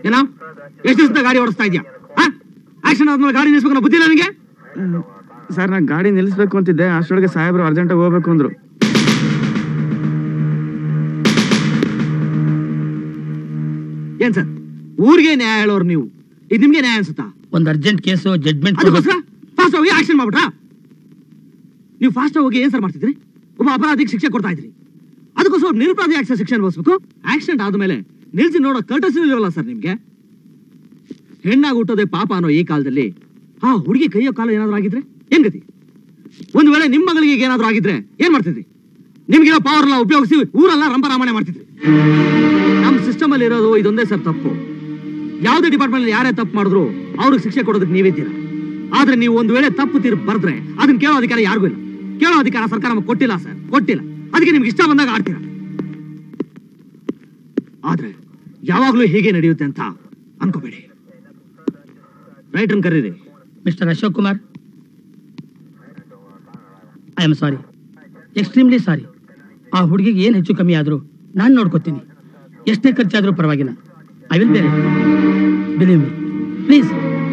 ಏನೋ ಎಷ್ಟು ದಿವಸದ ಗಾಡಿ ಓಡಿಸ್ತಾ ಇದೆಯಾ ಆಕ್ಷನ್ ಆದ್ಮೇಲೆ ಗಾಡಿ ನಿಲ್ಸ್ಬೇಕು ಅನ್ನೋ ಬುದ್ಧಿ ಇಲ್ಲ ನನಗೆ ಸರ್ ನಾ ಗಾಡಿ ನಿಲ್ಲಿಸ್ಬೇಕು ಅಂತಿದ್ದೆ ಅಷ್ಟೊಳಗೆ ಸಾಹೇಬ್ರು ಅರ್ಜೆಂಟಾಗಿ ಹೋಗ್ಬೇಕು ಅಂದ್ರು ಏನ್ ಸರ್ ಊರಿಗೆ ನ್ಯಾಯ ಹೇಳೋರು ನೀವು ಇದು ನಿಮ್ಗೆ ನ್ಯಾಯ ಅನ್ಸುತ್ತಾ ಒಂದು ಅರ್ಜೆಂಟ್ ಕೇಸು ಜಡ್ಜ್ಮೆಂಟ್ ಅದಕ್ಕೋಸ್ಕರ ಫಾಸ್ಟ್ ಹೋಗಿ ಆಕ್ಷನ್ ಮಾಡ್ಬಿಟ್ರಾ ನೀವು ಫಾಸ್ಟ್ ಹೋಗಿ ಏನ್ ಸರ್ ಮಾಡ್ತಿದ್ರಿ ಒಬ್ಬ ಅಪರಾಧಿಗೆ ಶಿಕ್ಷೆ ಕೊಡ್ತಾ ಇದ್ರಿ ಅದಕ್ಕೋಸ್ಕರ ಒಬ್ಬ ನಿರಪರಾಧಿ ಆಕ್ಷನ್ ಶಿಕ್ಷೆ ಅನುಭವಿಸ್ಬೇಕು ಆಕ್ಸಿಡೆಂಟ್ ಆದ್ಮೇಲೆ ನಿಲ್ಸಿ ನೋಡೋ ಕರ್ಟಸ್ ಇಲ್ವಲ್ಲ ಸರ್ ನಿಮ್ಗೆ ಹೆಣ್ಣಾಗಿ ಹುಟ್ಟೋದೇ ಪಾಪ ಅನ್ನೋ ಈ ಕಾಲದಲ್ಲಿ ಆ ಹುಡುಗಿ ಕೈಯೋ ಕಾಲ ಏನಾದ್ರೂ ಆಗಿದ್ರೆ ಏನ್ ಗತಿ ಒಂದ್ ವೇಳೆ ನಿಮ್ಮ ಮಗಳಿಗೆ ಈಗ ಏನಾದ್ರೂ ಆಗಿದ್ರೆ ಏನ್ ಮಾಡ್ತಿದ್ರಿ ನಿಮ್ಗಿರೋ ಪವರ್ ಎಲ್ಲ ಉಪಯೋಗಿಸಿ ಊರೆಲ್ಲ ರಂಪರಾಮಣೆ ಮಾಡ್ತಿದ್ರಿ ನಮ್ಮ ಸಿಸ್ಟಮ್ ಅಲ್ಲಿ ಇರೋದು ಇದೊಂದೇ ಸರ್ ತಪ್ಪು ಯಾವುದೇ ಡಿಪಾರ್ಟ್ಮೆಂಟ್ ಯಾರೇ ತಪ್ಪು ಮಾಡಿದ್ರು ಅವ್ರಿಗೆ ಶಿಕ್ಷೆ ಕೊಡೋದಕ್ಕೆ ನೀವಿದ್ದೀರಾ ಆದ್ರೆ ನೀವು ಒಂದು ವೇಳೆ ತಪ್ಪು ತೀರ್ಪು ಬರೆದ್ರೆ ಅದನ್ನ ಕೇಳೋ ಅಧಿಕಾರ ಯಾರಿಗೂ ಇಲ್ಲ ಕೇಳೋ ಅಧಿಕಾರ ಸರ್ಕಾರ ನಮಗೆ ಕೊಟ್ಟಿಲ್ಲ ಸರ್ ಕೊಟ್ಟಿಲ್ಲ ಅದಕ್ಕೆ ನಿಮ್ಗೆ ಇಷ್ಟ ಬಂದಾಗ ಆಡ್ತೀರಾ ಆದ್ರೆ ಯಾವಾಗ್ಲೂ ಹೀಗೆ ನಡೆಯುತ್ತೆ ಅಂತ ಅನ್ಕೋಬೇಡಿ ರೈಟರ್ನ್ ಕರೀರಿ mister Ashok Kumar I am sorry extremely sorry ಆ ಹುಡುಗಿಗೆ ಏನು ಹೆಚ್ಚು ಕಮ್ಮಿ ಆದರೂ ನಾನು ನೋಡ್ಕೋತೀನಿ ಎಷ್ಟೇ ಖರ್ಚಾದರೂ ಪರವಾಗಿಲ್ಲ ಐ ವಿಲ್ ಬೇರೆ believe me please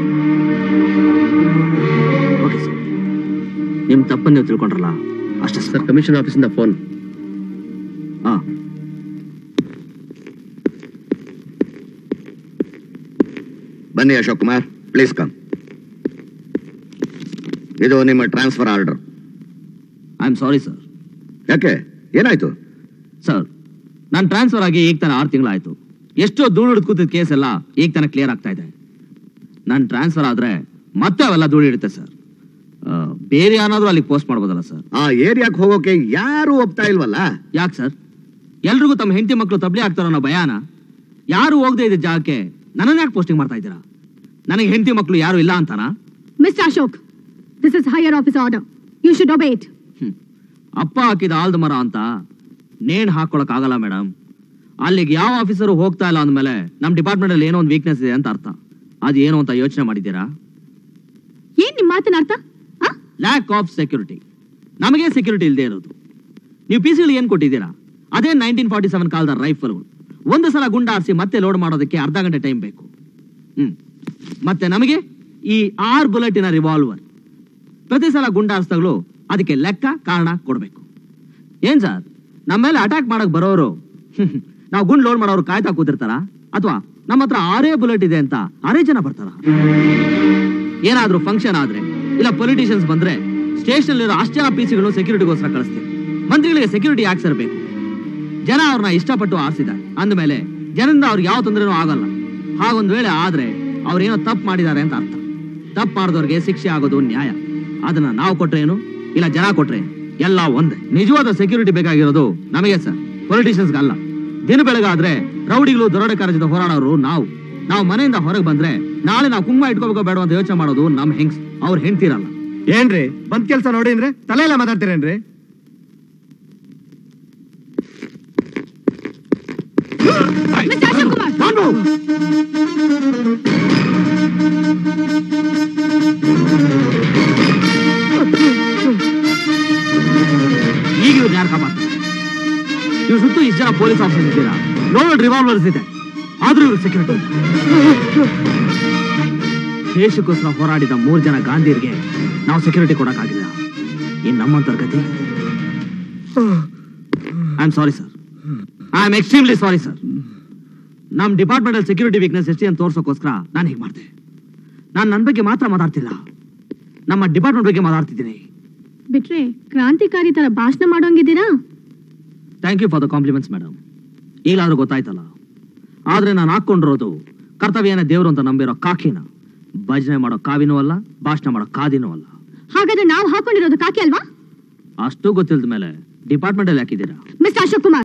okay sir ನಿಮ್ ತಪ್ಪನ್ನು ನೀವು ತಿಳ್ಕೊಂಡ್ರಲ್ಲ ಅಷ್ಟೇ ಸರ್ ಕಮಿಷನ್ ಆಫೀಸಿಂದ ಫೋನ್ ಹಾ ಬನ್ನಿ ಅಶೋಕ್ ಕುಮಾರ್ ಪ್ಲೀಸ್ ಕಮ್ ಇದು ನಿಮ್ಮ transfer order I am sorry sir ಯಾಕೆ ಏನಾಯ್ತು ಸರ್ ನಾನು ಟ್ರಾನ್ಸ್ಫರ್ ಆಗಿ ಈಗ ತಾನೆ ಆರು ತಿಂಗಳಾಯ್ತು ಎಷ್ಟೋ ಧೂಳು ಹಿಡಿದು ಕೂತಿದ್ದ ಕೇಸ್ ಎಲ್ಲ ಈಗ ತಾನೆ ಕ್ಲಿಯರ್ ಆಗ್ತಾ ಇದೆ ನಾನು ಟ್ರಾನ್ಸ್ಫರ್ ಆದ್ರೆ ಮತ್ತೆ ಅವೆಲ್ಲ ಧೂಳು ಹಿಡಿತೆ ಸರ್ ಆ, ಬೇರೆ ಏನಾದ್ರೂ ಅಲ್ಲಿಗೆ ಪೋಸ್ಟ್ ಮಾಡ್ಬೋದಲ್ಲ ಸರ್ ಆ ಏರಿಯಾಕ್ ಹೋಗೋಕೆ ಯಾರು ಒಪ್ತಾ ಇಲ್ವಲ್ಲ ಯಾಕೆ ಸರ್ ಎಲ್ರಿಗೂ ತಮ್ಮ ಹೆಂಡತಿ ಮಕ್ಕಳು ತಬ್ಲಿ ಆಗ್ತಾರೋ ಅನ್ನೋ ಭಯಾನ ಯಾರು ಹೋಗದೆ ಇದ್ದ ಜಾಗಕ್ಕೆ ನನ್ನನ್ನು ಯಾಕೆ ಪೋಸ್ಟಿಂಗ್ ಮಾಡ್ತಾ ಇದ್ದೀರಾ ನನಗೆ ಹೆಂಡತಿ ಮಕ್ಕಳು ಯಾರು ಇಲ್ಲ ಅಂತಾನಾ Mr. Ashok, this is higher office order. You should obey it. ಹ್ಮ್. ಅಪ್ಪ ಹಾಕಿದ ಆಲ್ದ ಮರ ಅಂತ ನೇಣ್ ಹಾಕೊಳಕ್ ಆಗಲ್ಲ ಮೇಡಮ್ ಅಲ್ಲಿಗೆ ಯಾವ ಆಫೀಸರು ಹೋಗ್ತಾ ಇಲ್ಲ ಅಂದ್ಮೇಲೆ ನಮ್ಮ ಡಿಪಾರ್ಟ್ಮೆಂಟ್ ಅಲ್ಲಿ ಏನೋ ಒಂದು ವೀಕ್ನೆಸ್ ಇದೆ ಅಂತ ಅರ್ಥ ಅದು ಏನು ಅಂತ ಯೋಚನೆ ಮಾಡಿದ್ದೀರಾ ಏನ್ ನಿಮ್ ಮಾತಿನ ಅರ್ಥ ಆ? ಲ್ಯಾಕ್ ಆಫ್ ಸೆಕ್ಯೂರಿಟಿ ನಮಗೆ ಸೆಕ್ಯೂರಿಟಿ ಇಲ್ಲದೆ ಇರೋದು ನೀವು ಪಿ ಸಿಗಳು ಏನು ಕೊಟ್ಟಿದ್ದೀರಾ ಅದೇ ನೈನ್ಟೀನ್ ಫಾರ್ಟಿ ಸೆವೆನ್ ಕಾಲದ ರೈಫಲ್ಗಳು ಒಂದು ಸಲ ಗುಂಡಾರಿಸಿ ಮತ್ತೆ ಲೋಡ್ ಮಾಡೋದಕ್ಕೆ ಅರ್ಧ ಗಂಟೆ ಟೈಮ್ ಬೇಕು ಹ್ಮ್ ಮತ್ತೆ ನಮಗೆ ಈ ಆರ್ ಬುಲೆಟಿನ ರಿವಾಲ್ವರ್ ಪ್ರತಿ ಸಲ ಗುಂಡಾರಿಸಿದಾಗಲೂ ಅದಕ್ಕೆ ಲೆಕ್ಕ ಕಾರಣ ಕೊಡಬೇಕು ಏನ್ ಸರ್ ನಮ್ಮ ಮೇಲೆ ಅಟ್ಯಾಕ್ ಮಾಡಕ್ ಬರೋರು ನಾವು ಗುಂಡ್ ಲೋಡ್ ಮಾಡೋರು ಕಾಯ್ತಾ ಕೂತಿರ್ತಾರ ಅಥವಾ ನಮ್ಮ ಹತ್ರ ಆರೇ ಬುಲೆಟ್ ಇದೆ ಅಂತ ಆರೇ ಜನ ಬರ್ತಾರ ಏನಾದ್ರೂ ಫಂಕ್ಷನ್ ಆದ್ರೆ ಇಲ್ಲ ಪೊಲಿಟಿಷಿಯನ್ಸ್ ಬಂದ್ರೆ ಸ್ಟೇಷನ್ ಇರೋ ಅಷ್ಟು ಜನ ಪಿಸಿಗಳು ಸೆಕ್ಯೂರಿಟಿಗೋಸ್ಕರ ಕಳಿಸ್ತೀವಿ ಮಂತ್ರಿಗಳಿಗೆ ಸೆಕ್ಯೂರಿಟಿ ಯಾಕೆ ಸರ್ ಬೇಕು ಜನ ಅವ್ರನ್ನ ಇಷ್ಟಪಟ್ಟು ಆರಿಸಿದ್ದಾರೆ ಅಂದಮೇಲೆ ಜನರಿಂದ ಅವ್ರಿಗೆ ಯಾವ ತೊಂದರೆನೂ ಆಗಲ್ಲ ಹಾಗೊಂದ್ ವೇಳೆ ಆದ್ರೆ ಅವ್ರೇನೋ ತಪ್ಪು ಮಾಡಿದ್ದಾರೆ ಅಂತ ಅರ್ಥ ತಪ್ಪು ಮಾಡಿದವ್ರಿಗೆ ಶಿಕ್ಷೆ ಆಗೋದು ನ್ಯಾಯ ಅದನ್ನ ನಾವು ಕೊಟ್ರೆ ಏನು ಇಲ್ಲ ಜನ ಕೊಟ್ರೆ ಏನು? ಎಲ್ಲ ಒಂದೇ ನಿಜವಾದ ಸೆಕ್ಯೂರಿಟಿ ಬೇಕಾಗಿರೋದು ನಮಗೆ ಸರ್ ಪೊಲಿಟಿಷಿಯನ್ಸ್ ಅಲ್ಲ ದಿನ ಬೆಳಗಾದ್ರೆ ರೌಡಿಗಳು ದರೋಡೆಕಾರ ಜೊತೆ ಹೋರಾಡೋರು ನಾವು ನಾವು ಮನೆಯಿಂದ ಹೊರಗೆ ಬಂದ್ರೆ ನಾಳೆ ನಾವು ಕುಂಕುಮ ಇಟ್ಕೋಬೇಕೋ ಬೇಡ ಅಂತ ಯೋಚನೆ ಮಾಡೋದು ನಮ್ ಹೆಂಗ್ಸ್ ಅವ್ರು ಹೆಂಡ್ತಿರಲ್ಲ ಏನ್ರಿ ಬಂದ್ ಕೆಲ್ಸ ನೋಡಿ ಅಂದ್ರೆ ತಲೆ ಎಲ್ಲ ಮಾತಾಡ್ತೀರೇನ್ರಿ Mr. Ashok Kumar, ಈಗ ಇವ್ರು ಯಾರು ಕಾಪಾಡ್ತಾರೆ ಇವ್ರ ಸುತ್ತು ಇಷ್ಟು ಜನ ಪೊಲೀಸ್ ಆಫೀಸರ್ ಇದ್ದೀರಾ ಲೋಡ್ ರಿವಾಲ್ವರ್ಸ್ ಇದೆ ಆದ್ರೂ ಇವ್ರಿಗೆ ಸೆಕ್ಯೂರಿಟಿ ದೇಶಕ್ಕೋಸ್ಕರ ಹೋರಾಡಿದ ಮೂರ್ ಜನ ಗಾಂಧೀರಿಗೆ ನಾವು ಸೆಕ್ಯೂರಿಟಿ ಕೊಡಕ್ಕಾಗಿಲ್ಲ ಇನ್ ನಮ್ಮಂತರ ಗತಿ I am sorry sir I am extremely sorry sir ನಮ್ಮ ಡಿಪಾರ್ಟ್ಮೆಂಟ್ ಅಲ್ಲಿ ಸೆಕ್ಯೂರಿಟಿ ವೀಕ್ನೆಸ್ ಎಷ್ಟಿದೆ ಅಂತ ತೋರ್ಸೋಕ್ಕೋಸ್ಕರ ನಾನು ಹೀಗೆ ಮಾಡಿದೆ ನಾನು ನನ್ನ ಬಗ್ಗೆ ಮಾತ್ರ ಮಾತಾಡ್ತಿಲ್ಲ ನಮ್ಮ ಡಿಪಾರ್ಟ್ಮೆಂಟ್ ಬಗ್ಗೆ ಮಾತಾಡ್ತಿದ್ದೀನಿ ಬಿಟ್ರೆ ಕ್ರಾಂತಿಕಾರಿ ತರ ಭಾಷಣ ಮಾಡೋಂಗಿದ್ದೀರಾ thank you for the compliments madam ಈಗಲಾದ್ರೂ ಗೊತ್ತಾಯ್ತಲ್ಲ ಆದ್ರೆ ನಾನು ಹಾಕೊಂಡಿರೋದು ಕರ್ತವ್ಯನ ದೇವರು ಅಂತ ನಂಬಿರೋ ಕಾಕಿನ ಭಜನೆ ಮಾಡೋ ಕಾವಿನೂ ಅಲ್ಲ ಭಾಷಣ ಮಾಡೋ ಕಾದಿನೂ ಅಲ್ಲ ಹಾಗಾದ್ರೆ ನಾವು ಹಾಕೊಂಡಿರೋದು ಕಾಕಿ ಅಲ್ವಾ ಅಷ್ಟು ಗೊತ್ತಿಲ್ದ ಮೇಲೆ ಡಿಪಾರ್ಟ್ಮೆಂಟ್ ಅಲ್ಲಿ ಹಾಕಿದ್ದೀರಾ ಮಿಸ್ಟರ್ ಅಶೋಕ್ ಕುಮಾರ್